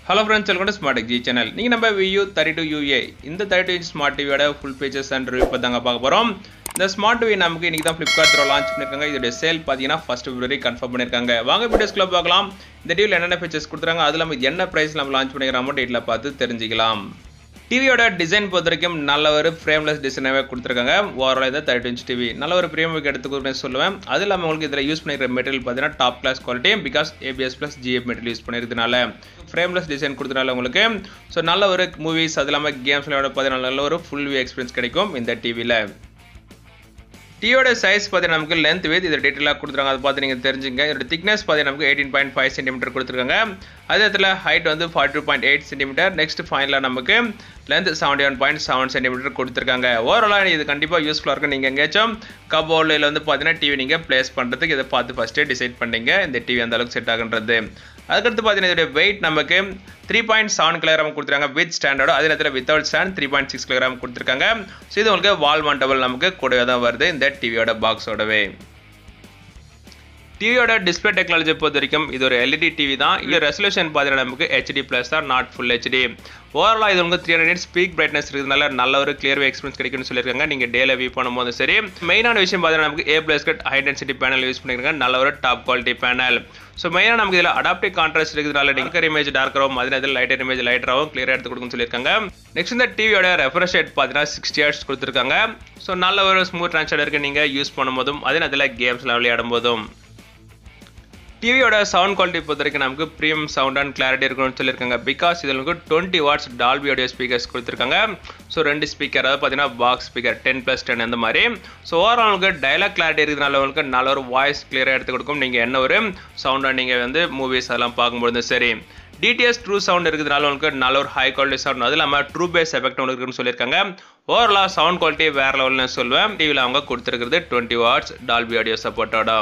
hello friends welcome to smart G channel நீங்கள் நம்ம Vu thirty two UA இந்த thirty two inch smart டிவியோட full pages and review பற்றி தாங்க பார்க்க போகிறோம் இந்த ஸ்மார்ட் டிவி நமக்கு இன்றைக்கி தான் ஃப்ளிப்கார்ட் த்ரோ லான்ச் பண்ணியிருக்காங்க இதோட சேல் பார்த்தீங்கன்னா ஃபர்ஸ்ட் பிப்ரவரி கன்ஃபார்ம் பண்ணியிருக்காங்க வாங்க வீடியோஸ்க்குள்ள பார்க்கலாம் இந்த டிவியில் என்னென்ன ஃபீச்சர்ஸ் கொடுத்துருக்காங்க அது இல்லாமல் என்ன ப்ரைஸ் நம்ம லான்ச் பண்ணிக்கிறோமோ டேட்டில் பார்த்து தெரிஞ்சுக்கலாம் டிவியோட டிசைன் பொறுத்த வரைக்கும் நல்ல ஒரு ஃப்ரேம்லெஸ் டிசைனாகவே கொடுத்துருக்காங்க ஓவரால் இதை தேர்ட்டி இன்ச் டிவி நல்ல ஒரு ப்ரீமியம் எடுத்துக்கணும்னு சொல்லுவேன் அது இல்லாமல் உங்களுக்கு இதில் யூஸ் பண்ணிக்கிற மெட்டீரியல் பார்த்தீங்கன்னா top class quality because ABS plus GF material use பண்ணிருக்கனால ஃப்ரேம்லெஸ் டிசைன் கொடுத்தனால உங்களுக்கு ஸோ நல்ல ஒரு மூவிஸ் அது இல்லாமல் கேம்ஸ் விளையாட பார்த்தீங்கன்னா நல்ல ஒரு ஃபுல் வியூ எக்ஸ்பீரியன்ஸ் கிடைக்கும் இந்த டிவியில் டியோட சைஸ் பார்த்தீங்கன்னா நமக்கு லென்த் வித் இது டீட்டெயிலாக கொடுத்துருக்காங்க அதை பார்த்து நீங்கள் தெரிஞ்சுங்க இதோட திக்னஸ் பார்த்தீங்கன்னா நமக்கு எயிட்டீன் பாயிண்ட் ஃபைவ் சென்டிமீட்டர் கொடுத்துருக்காங்க அதே இடத்துல ஹைட் வந்து forty two point eight centimetre next ஃபைனலாக நமக்கு length seventy one point seven centimetre கொடுத்துருக்காங்க ஓவராலாக இது கண்டிப்பாக யூஸ்ஃபுல்லாக இருக்கும் நீங்கள் எங்கேயாச்சும் கபோர்டில் இல்லை வந்து பார்த்தீங்கன்னா டிவி நீங்கள் ப்ளேஸ் பண்ணுறதுக்கு இதை பார்த்து ஃபஸ்ட்டே டிசைட் பண்ணீங்க இந்த டிவி அந்த அளவுக்கு செட் ஆகுன்றது அதுக்கடுத்து பார்த்தீங்கன்னா இதோட வெயிட் நமக்கு த்ரீ பாயிண்ட் செவன் கிலோகிராம் கொடுத்துருக்காங்க வித் ஸ்டாண்டர்டோ அதே நேரத்தில் without stand three point six kilogram கொடுத்துருக்காங்க ஸோ இது உங்களுக்கு வால் மண்டபல் நமக்கு கூடவே தான் வருது இந்த டிவியோட பாக்ஸோடவே டிவியோட டிஸ்பிளே டெக்னாலஜி பொறுத்த வரைக்கும் இது ஒரு எல்இடி டிவி தான் இது ரெசல்யூஷன் பார்த்தீங்கன்னா நமக்கு ஹெச்டி ப்ளஸ் தான் நாட் ஃபுல் ஹெச்டி ஓவராலாக இது உங்களுக்கு த்ரீ ஹண்ட்ரட் ஸ்பீக் பிரைட்னஸ் இருக்கிறதுனால நல்ல ஒரு கிளியர் எக்ஸ்பீரியன்ஸ் கிடைக்கும்னு சொல்லியிருக்காங்க நீங்கள் டேல வியூ பண்ணும்போது சரி மெயினான விஷயம் பார்த்தீங்கன்னா நமக்கு A plus cut high density panel use பண்ணியிருக்காங்க நல்ல ஒரு டாப் குவாலிட்டி பேனல் ஸோ மெயினாக நமக்கு இதில் அடாப்டிவ் கான்ட்ராஸ்ட் இருக்கிறதுனால டிங்கர் இமேஜ் டார்க்கராகவும் அதே நேரத்தில் லைட்டர் இமேஜ் லைட்டராகவும் கிளியராக எடுத்து கொடுக்குன்னு சொல்லியிருக்காங்க நெக்ஸ்ட் இந்த டிவியோட ரெஃப்ரெஷ் ரேட் பார்த்தீங்கன்னா சிக்ஸ்டி ஹர்ட்ஸ் கொடுத்துருக்காங்க ஸோ நல்ல ஒரு ஸ்மூத் ட்ரான்ஸ்டருக்கு நீங்கள் யூஸ் பண்ணும்போதும் அதே நேரத்தில் கேம்ஸ்லாம் விளையாடும் போதும் டிவியோட சவுண்ட் குவாலிட்டி பொறுத்த வரைக்கும் நமக்கு ப்ரீமியம் சவுண்ட் அண்ட் கிளாரிட்டி இருக்கணும்னு சொல்லியிருக்காங்க பிகாஸ் இதில் நமக்கு twenty watts Dolby audio speakers கொடுத்துருக்காங்க ஸோ ரெண்டு ஸ்பீக்கர் அதாவது பார்த்தீங்கன்னா box speaker ten plus ten அந்த மாதிரி ஸோ ஓவரால் உங்களுக்கு டைலாக் கிளாரிட்டி இருக்கிறதுனால உங்களுக்கு நல்ல ஒரு வாய்ஸ் கிளியராக எடுத்து கொடுக்கும் நீங்கள் என்ன ஒரு சவுண்டாக நீங்கள் வந்து மூவிஸ் அதெல்லாம் பார்க்கும்போது சரி டிடிஎஸ் ட்ரூ சவுண்ட் இருக்கிறதுனால உங்களுக்கு நல்ல ஒரு ஹை குவாலிட்டி சவுண்ட் அது இல்லாமல் ட்ரூ பேஸ் எஃபெக்ட் ஒன்று இருக்குன்னு சொல்லியிருக்காங்க ஓவராலாக சவுண்ட் குவாலிட்டி வேறு லெவல்னு சொல்லுவேன் டிவியில் அவங்க கொடுத்துருக்கிறது டுவெண்ட்டி வாட்ஸ் டால்பி ஆடியோ சப்போர்ட்டோட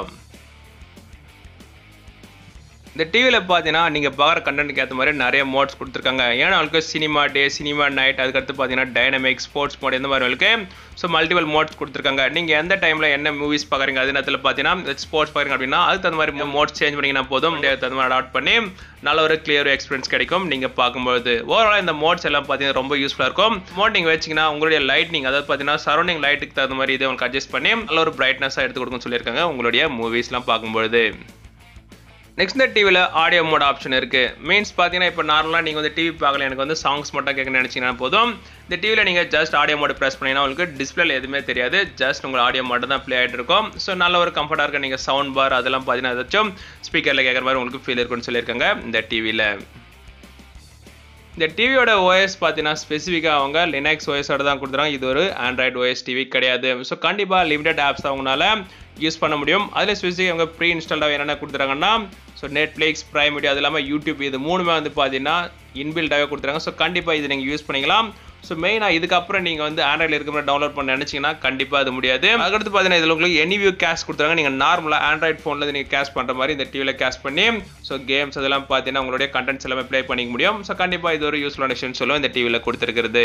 இந்த டிவியில் பார்த்தீங்கன்னா நீங்கள் பார்க்குற கண்டென்ட்க்கு ஏற்ற மாதிரி நிறைய மோட்ஸ் கொடுத்துருக்காங்க ஏன்னா அவங்களுக்கு சினிமா டே சினிமா நைட் அதுக்கடுத்து பார்த்தீங்கன்னா டைனமிக் ஸ்போர்ட்ஸ் மோட் இந்த மாதிரி உங்களுக்கு ஸோ மல்டிபிள் மோட்ஸ் கொடுத்துருக்காங்க நீங்கள் எந்த டைமில் என்ன மூவிஸ் பார்க்குறீங்க அது நேரத்தில் பார்த்தீங்கன்னா ஸ்போர்ட்ஸ் பார்க்குறீங்க அப்படின்னா அதுக்கு தகுந்த மாதிரி மோட்ஸ் சேஞ்ச் பண்ணிங்கன்னா போதும் அதுக்கு தகுந்த மாதிரி அடாப்ட் பண்ணி நல்ல ஒரு கிளியர் எக்ஸ்பீரியன்ஸ் கிடைக்கும் நீங்கள் பார்க்கும்போது ஓவரால் இந்த மோட்ஸ் எல்லாம் பார்த்தீங்கன்னா ரொம்ப யூஸ்ஃபுல்லாக இருக்கும் மோட் நீங்கள் வச்சிங்கன்னா உங்களுடைய லைட்னிங் அதாவது பார்த்தீங்கன்னா சரௌண்டிங் லைட்டுக்கு தகுந்த மாதிரி இதை உங்களுக்கு அட்ஜஸ்ட் பண்ணி நல்ல ஒரு பிரைட்னஸாக எடுத்து கொடுக்குன்னு சொல்லியிருக்காங்க உங்களுடைய மூவிஸ்லாம் பார்க்கும்போது நெக்ஸ்ட் இந்த டிவியில் ஆடியோ மோட் ஆப்ஷன் இருக்குது மீன்ஸ் பார்த்தீங்கன்னா இப்போ நார்மலாக நீங்கள் வந்து டிவி பார்க்கல எனக்கு வந்து சாங்ஸ் மட்டும் கேட்கணும்னு நினச்சிங்கன்னா போதும் இந்த டிவியில் நீங்கள் ஜஸ்ட் ஆடியோ மோட் ப்ரெஸ் பண்ணிங்கன்னா உங்களுக்கு டிஸ்பிளேல எதுவுமே தெரியாது ஜஸ்ட் உங்கள் ஆடியோ மட்டும் தான் ப்ளே ஆகிட்டு இருக்கும் ஸோ நல்ல ஒரு கம்ஃபர்ட்டாக இருக்க நீங்கள் சவுண்ட் பார் அதெல்லாம் பார்த்தீங்கன்னா ஏதாச்சும் ஸ்பீக்கரில் கேட்குற மாதிரி உங்களுக்கு ஃபீல் இருக்குன்னு சொல்லியிருக்காங்க இந்த டிவியில் இந்த டிவியோட ஓஎஸ் பார்த்தீங்கன்னா ஸ்பெசிஃபிக்காக அவங்க லினக்ஸ் ஓஎஸோட தான் கொடுத்துறாங்க இது ஒரு ஆண்ட்ராய்டு ஓஎஸ் டிவி கிடையாது ஸோ கண்டிப்பாக லிமிடெட் ஆப்ஸ் அவங்களால யூஸ் பண்ண முடியும் அதில் ஸ்பெசிஃபிக் அவங்க ப்ரீ இன்ஸ்டால்டாக என்னென்ன கொடுத்துறாங்கன்னா ஸோ நெட்ஃப்ளிக்ஸ் ப்ரைம் வீடியோ அது இல்லாமல் யூடியூப் இது மூணுமே வந்து பார்த்தீங்கன்னா இன்பில்டாகவே கொடுத்துறாங்க ஸோ கண்டிப்பாக இது நீங்கள் யூஸ் பண்ணிக்கலாம் ஸோ மெயினாக இதுக்கப்புறம் நீங்கள் வந்து ஆண்ட்ராய்டில் இருக்க டவுன்லோட் பண்ண நினச்சிங்கன்னா கண்டிப்பாக அது முடியாது அதுக்கடுத்து பார்த்தீங்கன்னா இதில் உங்களுக்கு எனிவியூ கேஷ் கொடுத்துறாங்க நீங்கள் நார்மலாக ஆண்ட்ராய்ட் ஃபோனில் நீங்கள் கேஷ் பண்ணுற மாதிரி இந்த டிவியில் கேஷ் பண்ணி ஸோ கேம்ஸ் அதெல்லாம் பார்த்தீங்கன்னா உங்களுடைய கண்டென்ட்ஸ் எல்லாமே ப்ளே பண்ணிக்க முடியும் ஸோ கண்டிப்பாக இது ஒரு யூஸ்ஃபுல்லான விஷயம் சொல்லுவோம் இந்த டிவியில் கொடுத்துருக்கிறது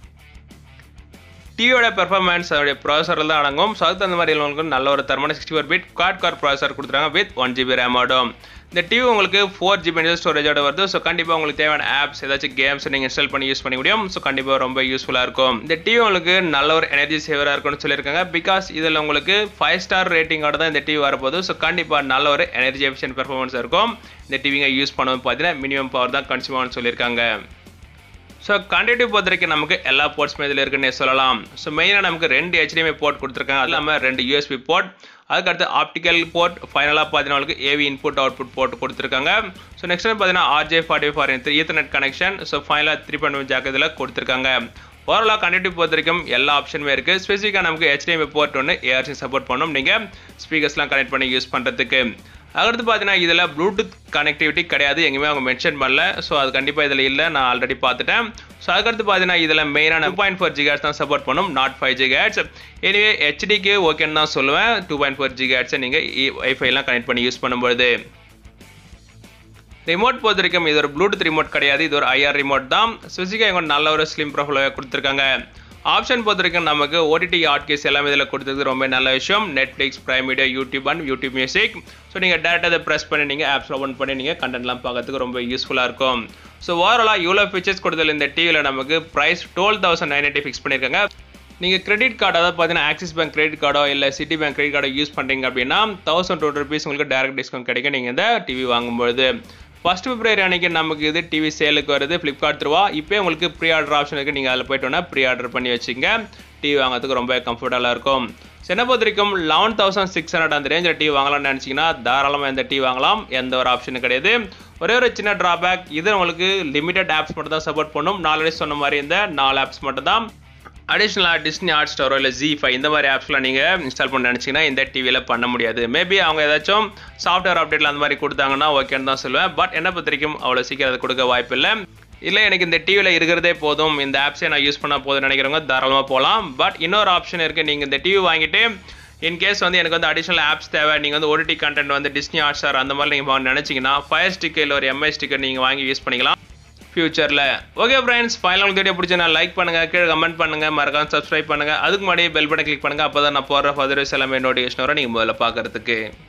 டிவியோட பெர்ஃபார்மன்ஸ் அதோடைய ப்ராசரில் தான் அடங்கும் ஸோ அதுக்கு தகுந்த மாதிரி உங்களுக்கு நல்ல ஒரு தரமான sixty four bit quad core processor கொடுத்துருக்காங்க வித் ஒன் ஜிபி ரேமோடும் இந்த டிவி உங்களுக்கு ஃபோர் ஜிபி ஸ்டோரேஜோட வருது ஸோ கண்டிப்பாக உங்களுக்கு தேவையான ஆப்ஸ் ஏதாச்சும் கேம்ஸ் நீங்கள் இன்ஸ்டால் பண்ணி யூஸ் பண்ண முடியும் ஸோ கண்டிப்பாக ரொம்ப யூஸ்ஃபுல்லாக இருக்கும் இந்த டிவி உங்களுக்கு நல்ல ஒரு எனர்ஜி சேவராக இருக்கும்னு சொல்லியிருக்காங்க பிகாஸ் இதில் உங்களுக்கு ஃபைவ் ஸ்டார் ரேட்டிங்கோட தான் இந்த டிவி வரப்போகுது ஸோ கண்டிப்பாக நல்ல ஒரு எனர்ஜி எஃபிஷியன்ட் பெர்ஃபார்மன்ஸ் இருக்கும் இந்த டிவிங்க யூஸ் பண்ணும்போது பார்த்தீங்கன்னா மினிமம் பவர் தான் கன்சியூம் ஆகும்னு சொல்லியிருக்காங்க ஸோ கண்டக்டிவ் பொறுத்த வரைக்கும் நமக்கு எல்லா போர்ட்ஸுமே இதில் இருக்குன்னு சொல்லலாம் ஸோ மெயினாக நமக்கு ரெண்டு ஹெச்டிஎம்ஐ போர்ட் கொடுத்துருக்காங்க அது இல்லாமல் ரெண்டு யூஎஸ்பி போர்ட் அதுக்கடுத்து ஆப்டிக்கல் போர்ட் ஃபைனலாக பார்த்தீங்கன்னா உங்களுக்கு ஏவி இன்புட் அவுட்புட் போர்ட் கொடுத்துருக்காங்க ஸோ நெக்ஸ்ட் பார்த்தீங்கன்னா RJ forty four three ethernet connection so ஃபைனலாக த்ரீ பாயிண்ட் ஜாக் இதில் கொடுத்துருக்காங்க ஓவராலாக கனெக்டிவ் பொறுத்த வரைக்கும் எல்லா ஆப்ஷனுமே இருக்குது ஸ்பெசிஃபிக்காக நமக்கு ஹெச்டிஎம்ஐ போர்ட் ஒன்று ஏஆர்சி சப்போர்ட் பண்ணணும் நீங்கள் ஸ்பீக்கர்ஸ்லாம் கனெக்ட் பண்ணி யூஸ் பண்ணுறதுக்கு அடுத்து பார்த்தீங்கன்னா இதில் ப்ளூடூத் கனெக்டிவிட்டி கிடையாது எங்கேயுமே அவங்க மென்ஷன் பண்ணல ஸோ அது கண்டிப்பாக இதில் இல்லை நான் ஆல்ரெடி பார்த்துட்டேன் ஸோ அதுக்கடுத்து பார்த்தீங்கன்னா இதில் மெயினான டூ பாயிண்ட் ஃபோர் ஜிகாட்ஸ் தான் சப்போர்ட் பண்ணும் நாட் ஃபைவ் ஜிகாட்ஸ் எனிவே ஹெச்டிக்கு ஓகேன்னு தான் சொல்லுவேன் டூ பாயிண்ட் ஃபோர் ஜிகாட்ஸை நீங்கள் வைஃபைலாம் கனெக்ட் பண்ணி யூஸ் பண்ணும்போது ரிமோட் பொறுத்த வரைக்கும் இது ஒரு ப்ளூடூத் ரிமோட் கிடையாது இது ஒரு ஐஆர் ரிமோட் தான் ஸ்பெசிஃபிக்காக இவங்க நல்ல ஒரு ஸ்லிம் ப்ரொஃபைலாக கொடுத்துருக்காங்க ஆப்ஷன் பொறுத்த வரைக்கும் நமக்கு ஓடிடி ஆட்கேஸ் எல்லாமே இதில் கொடுத்தது ரொம்ப நல்ல விஷயம் Netflix Prime Video YouTube and YouTube Music so நீங்கள் டேரெக்டாக அதை ப்ரெஸ் பண்ணி நீங்கள் ஆப்ஸ் ஓப்பன் பண்ணி நீங்கள் கண்டென்ட்லாம் பார்க்கறதுக்கு ரொம்ப யூஸ்ஃபுல்லாக இருக்கும் ஸோ ஓவராலாக இவ்வளோ ஃபீச்சர்ஸ் கொடுத்ததில் இந்த டிவியில் நமக்கு price twelve thousand nine eighty fix பண்ணியிருக்காங்க நீங்கள் கிரெடிட் கார்டு அதாவது பார்த்தீங்கன்னா ஆக்சிஸ் பேங்க் கிரெடிட் கார்டோ இல்லை சிட்டி பேங்க் கிரெடிட் கார்டோ யூஸ் பண்ணுறீங்க அப்படின்னா தௌசண்ட் டூ ருபீஸ் உங்களுக்கு டேரக்ட் டிஸ்கவுண்ட் கிடைக்கும் நீங்கள் இந்த டிவி வாங்கும்பொழுது ஃபர்ஸ்ட் பிப்ரவரி அன்னைக்கு நமக்கு இது டிவி சேலுக்கு வருது ஃப்ளிப்கார்ட் த்ரூவா இப்போ உங்களுக்கு ப்ரீ ஆர்டர் ஆப்ஷன் இருக்குது நீங்கள் அதில் போய்ட்டோன்னா ப்ரீ ஆர்டர் பண்ணி வச்சுங்க டிவி வாங்குறதுக்கு ரொம்ப கம்ஃபர்டபுளாக இருக்கும் ஸோ என்ன பொறுத்த வரைக்கும் லெவன் தௌசண்ட் சிக்ஸ் ஹண்ட்ரட் அந்த ரேஞ்சில் டிவி வாங்கலாம்னு நினச்சிங்கன்னா தாராளமாக இந்த டிவி வாங்கலாம் எந்த ஒரு ஆப்ஷனும் கிடையாது ஒரே ஒரு சின்ன ட்ராபேக் இது உங்களுக்கு லிமிடெட் ஆப்ஸ் மட்டும் தான் சப்போர்ட் பண்ணும் நாலு சொன்ன மாதிரி இந்த நாலு ஆப்ஸ் மட்டும் தான் அடிஷ்னலாக டிஸ்னி ஹாட் ஸ்டாரோ இல்லை ஜி ஃபைவ் இந்த மாதிரி ஆப்ஸ்லாம் நீங்கள் இன்ஸ்டால் பண்ண நினச்சிங்கன்னா இந்த டிவியில் பண்ண முடியாது மேபி அவங்க ஏதாச்சும் சாஃப்ட்வேர் அப்டேட்டில் அந்த மாதிரி கொடுத்தாங்கன்னா ஓகேன்னு தான் சொல்லுவேன் பட் என்ன பொறுத்த வரைக்கும் அவ்வளோ சீக்கிரம் அதை கொடுக்க வாய்ப்பு இல்லை இல்லை எனக்கு இந்த டிவியில் இருக்கிறதே போதும் இந்த ஆப்ஸை நான் யூஸ் பண்ணால் போதும் நினைக்கிறவங்க தாராளமாக போகலாம் பட் இன்னொரு ஆப்ஷன் இருக்குது நீங்கள் இந்த டிவி வாங்கிட்டு இன்கேஸ் வந்து எனக்கு வந்து அடிஷனல் ஆப்ஸ் தேவை நீங்கள் வந்து ஓடிடி கண்டென்ட் வந்து டிஸ்னி ஹாட் ஸ்டார் அந்த மாதிரி நீங்கள் நினச்சிங்கன்னா ஃபயர் ஸ்டிக்கர் இல்லை ஒரு எம்ஐ ஸ்டிக்கர் நீங்கள் வாங்கி யூஸ் பண்ணிக்கலாம் ஃபியூச்சரில் ஓகே ஃப்ரெண்ட்ஸ் ஃபைனல் உங்களுக்கு வீடியோ பிடிச்சா லைக் பண்ணுங்கள் கீழே கமெண்ட் பண்ணுங்கள் மறக்காம சப்ஸ்கிரைப் பண்ணுங்கள் அதுக்கு முன்னாடி பெல் பட்டன் கிளிக் பண்ணுங்கள் அப்போ தான் நான் போடுற ஃபர்தர் எல்லாமே நோட்டிஃபிகேஷன் வரும் நீங்கள் முதல்ல பார்க்குறதுக்கு